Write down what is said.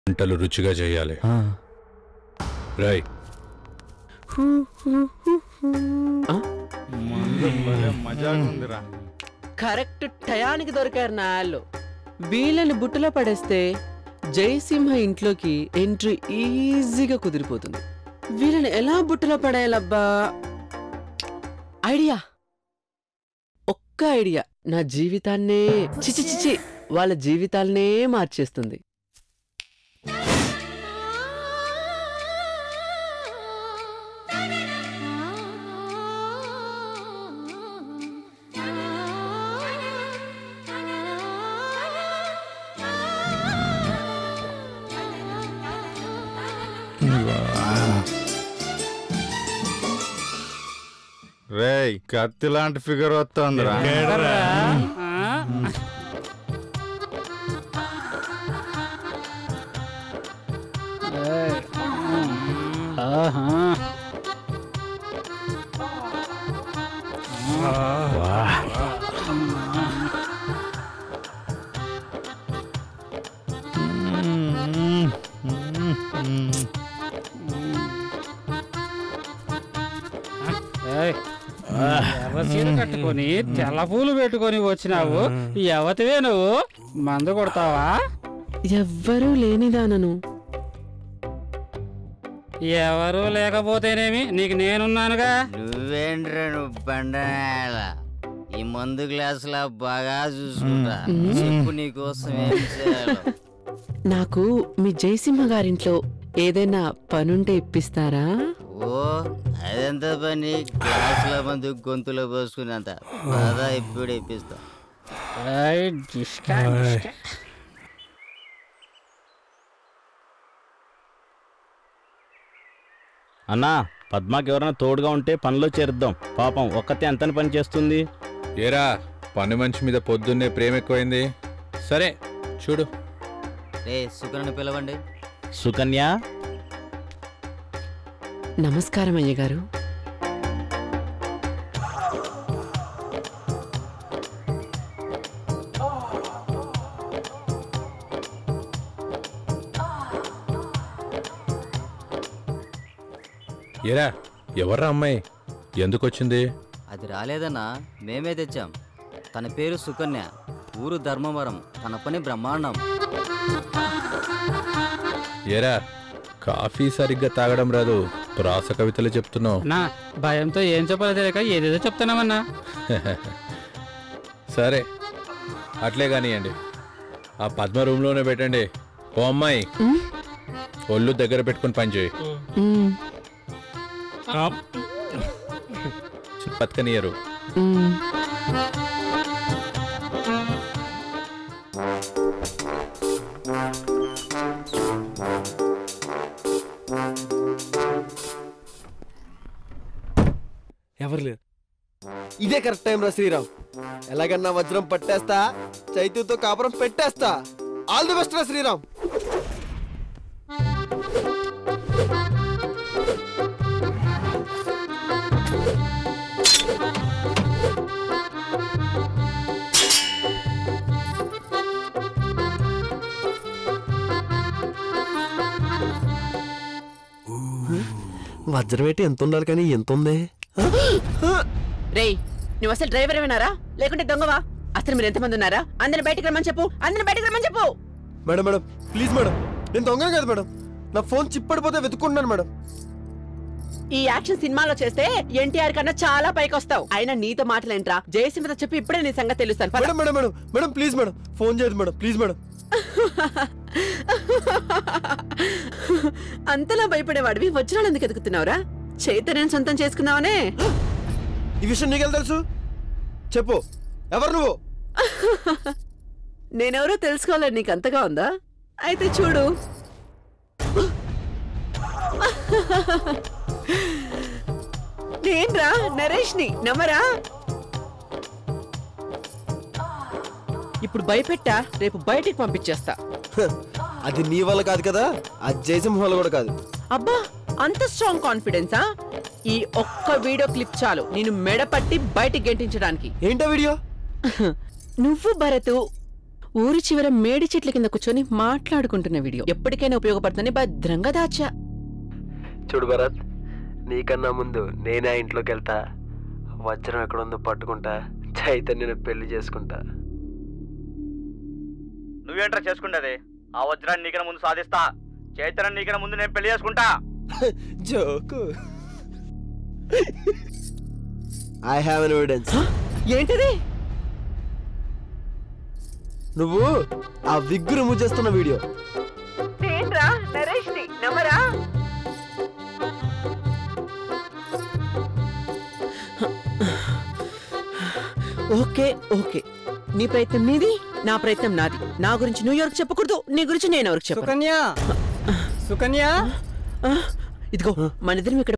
వంటలు రుచిగా చేయాలి రై కరెక్ట్ టయానికి దొరికారు నా వాళ్ళు వీళ్ళని బుట్టలో పడేస్తే జయసింహ ఇంట్లోకి ఎంట్రీ ఈజీగా కుదిరిపోతుంది వీళ్ళని ఎలా బుట్టలో పడేయాలబ్బా ఐడియా ఒక్క ఐడియా నా జీవితాన్నే చిచి చిచి వాళ్ళ జీవితాలనే మార్చేస్తుంది రేయ్ కత్తి లాంటి ఫిగర్ వస్తుందిరా ఏయ్, ఎర్ర చీర కట్టుకొని తెల్ల పూలు పెట్టుకొని వచ్చినావు ఎవతివే నువ్వు మందు కొడతావా ఎవ్వరూ లేనిదానను ఎవరు లేకపోతేనేమి నీకు నేనున్నానుగా నువ్వేంట్రా నువ్వు బండనేల ఈ మందు గ్లాసులా బాగా చూసుకుంటా చెప్పు నీకోసం ఏం చేయాలో నాకు మీ జయసింహ గారింట్లో ఏదైనా పనుంటే ఇప్పిస్తారా ఓ అదెంత పని గ్లాసుల మందు గొంతులో పోసుకున్నంత బాగా ఇప్పుడు ఇప్పిస్తా ఏయ్, జిష్కా, జిష్కా. అన్నా పద్మాకి ఎవరైనా తోడుగా ఉంటే పనిలో చేరుద్దాం పాపం ఒక్కతే ఎంతని పని చేస్తుంది ఏరా పని మనిషి మీద పొద్దున్నే ప్రేమ ఎక్కువైంది సరే చూడు రే సుకరణ పిలవండి సుకన్య నమస్కారం అయ్యగారు ఏరా ఎవర్రా అమ్మాయి ఎందుకు వచ్చింది అది రాలేదన్నా మేమే తెచ్చాం తన పేరు సుకన్య ఊరు ధర్మవరం తన పని బ్రహ్మాండం ఏరా కాఫీ సరిగ్గా తాగడం రాదు ప్రాస కవితలు చెప్తున్నావు నా భయంతో ఏం చెప్పాలో తెలియక ఏదేదో చెప్తున్నామన్నా సరే అట్లే కానివ్వండి ఆ పద్మ రూమ్లోనే పెట్టండి ఓ అమ్మాయి ఉమ్, ఒళ్ళు దగ్గర పెట్టుకుని పని చేయి ఉమ్, బతకనియరు ఉమ్. ఎవరు లేరు ఇదే కరెక్ట్ టైం రా శ్రీరామ్ ఎలాగన్నా వజ్రం పట్టేస్తా చైతుతో కాపురం పెట్టేస్తా ఆల్ ది బెస్ట్ రా శ్రీరామ్ వజ్రం ఏంటి ఎంత ఉండాలి కానీ ఎంత ఉంది రేయ్ నువ్వు అసలు డ్రైవర్ వినారా లేకుంటే దొంగవా అసలు మీరు ఎంతమంది ఉన్నారా అందరిని బయటకు రమ్మని చెప్పు అందరిని బయటకు రమ్మని చెప్పు మేడం మేడం ప్లీజ్ మేడం నేను దొంగను కాదు మేడం నా ఫోన్ చిప్పడిపోతే వెతుకుంటున్నాను మేడం ఈ యాక్షన్ సినిమాలో చేస్తే ఎన్టీఆర్ కన్నా చాలా పైకి వస్తావు అయినా నీతో మాటలేంట్రా జయసింహతో చెప్పి ఇప్పుడే నీ సంగతి తెలుస్తాను పద. Madam madam madam madam please madam phone చేయదు మేడం ప్లీజ్ మేడం అంతలా భయపడేవాడివి వజ్రాలు ఎందుకు ఎదుగుతున్నావురా చైతన్యం సొంతం చేసుకున్నావనే ఈ విషయం నీకెలా తెలుసు చెప్పు ఎవరు నువ్వు నేనెవరో తెలుసుకోవాలని నీకు అంతగా ఉందా అయితే చూడు నేన్రా నరేష్ని నమ్మరా ఇప్పుడు భయపెట్టా రేపు బయటికి పంపించేస్తా హ, అది నీ వల్ల కాదు కదా అది జయసింహ వల్ల కూడా కాదు అబ్బా అంత స్ట్రాంగ్ కాన్ఫిడెన్సా ఈ ఒక్క వీడియో క్లిప్ చాలు నేను మెడపట్టి బయటికి గెంటించడానికి ఏంటో వీడియో నువ్వు భరతు ఊరి చివర మేడి చెట్ల కింద కూర్చొని మాట్లాడుకుంటున్న వీడియో ఎప్పటికైనా ఉపయోగపడుతుందని భద్రంగా దాచా చూడు భరత్ నీకన్నా ముందు నేనే ఆ ఇంట్లోకి వెళ్తా వజ్రం ఎక్కడుందో పట్టుకుంటా చైతన్యను పెళ్లి చేసుకుంటా నువ్వేంట్రా చేసుకుండేది ఆ వజ్రాన్ని నీకన్నా ముందు సాధిస్తా చైతన్య నీకన్నా ముందు నేను పెళ్లి చేసుకుంటా joke I have an evidence ఏంటిది నువ్వు ఆ విగ్గు రిమూవ్ చేస్తున్న వీడియో ఓకే ఓకే నీ ప్రయత్నం నీది నా ప్రయత్నం నాది నా గురించి నువ్వు ఎవరికి చెప్పకూడదు నీ గురించి నేను ఎవరికి చెప్పను సుకన్య సుకన్య ఆ, ఇదిగో మన ఇద్దరం ఇక్కడ